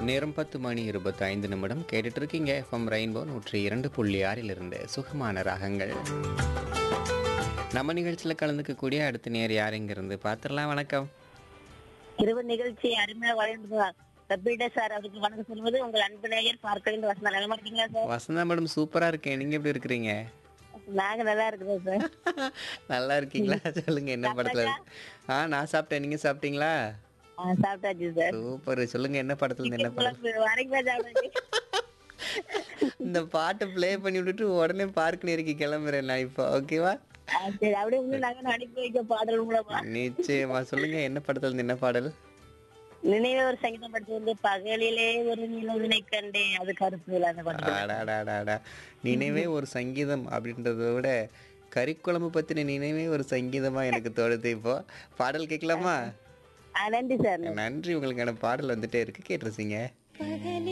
நேரம் பத்து மணி இருபத்தைந்து நிமிடம் கேட்டுட்டு இருக்கீங்க எஃப்எம் ரெயின்போ நூற்றி இரண்டு புள்ளி ஆறிலிருந்து சுகமான ராகங்கள் நம்ம நிகழ்ச்சியில் கலந்துக்கக்கூடிய அடுத்த நேர் யார் இருந்து பார்த்துடலாம் வணக்கம் இரவு நிகழ்ச்சி அருமையாக வழங்குகிறார் கபீட சார் அவருக்கு வணக்கம் சொல்வது உங்கள் அன்பு நேயர் பார்க்கலின் வசந்தா நல்லா இருக்கீங்களா சார் வசந்தா மேடம் சூப்பராக இருக்கேன் நீங்கள் எப்படி இருக்கிறீங்க நாங்க நல்லா இருக்கிறோம் சார் நல்லா இருக்கீங்களா சொல்லுங்க என்ன படத்துல ஆ நான் சாப்பிட்டேன் நீங்க சாப்பிட்டீங்களா ஆ, சாப்பிட்டாச்சு சார் சூப்பர் சொல்லுங்க என்ன படத்துல இருந்து என்ன படம் குழம்பு வரைக்கும் சாப்பிட்டாச்சு இந்த பாட்டை ப்ளே பண்ணி விட்டுட்டு உடனே பார்க் நேருக்கு கிளம்புறேன் நான் இப்போ ஓகேவா ஆ, சரி அப்படியே இன்னும் நாங்க அனுப்பி வைக்க பாடல் மூலமா நிச்சயமா சொல்லுங்க என்ன படத்துல இருந்து என்ன பாடல் நினைவே ஒரு சங்கீதம் படிச்சு வந்து பகலிலே ஒரு நிலவினை கண்டே அது கருப்பு அந்த பாட்டு அடாடாடாடா நினைவே ஒரு சங்கீதம் அப்படின்றத விட கறிக்குழம்பு பத்தின நினைவே ஒரு சங்கீதமா எனக்கு தோணுது இப்போ பாடல் கேட்கலாமா ஆ, நன்றி சார் நன்றி உங்களுக்கான பாடல் வந்துட்டே இருக்கு கேட்டுருச்சிங்க பகலில்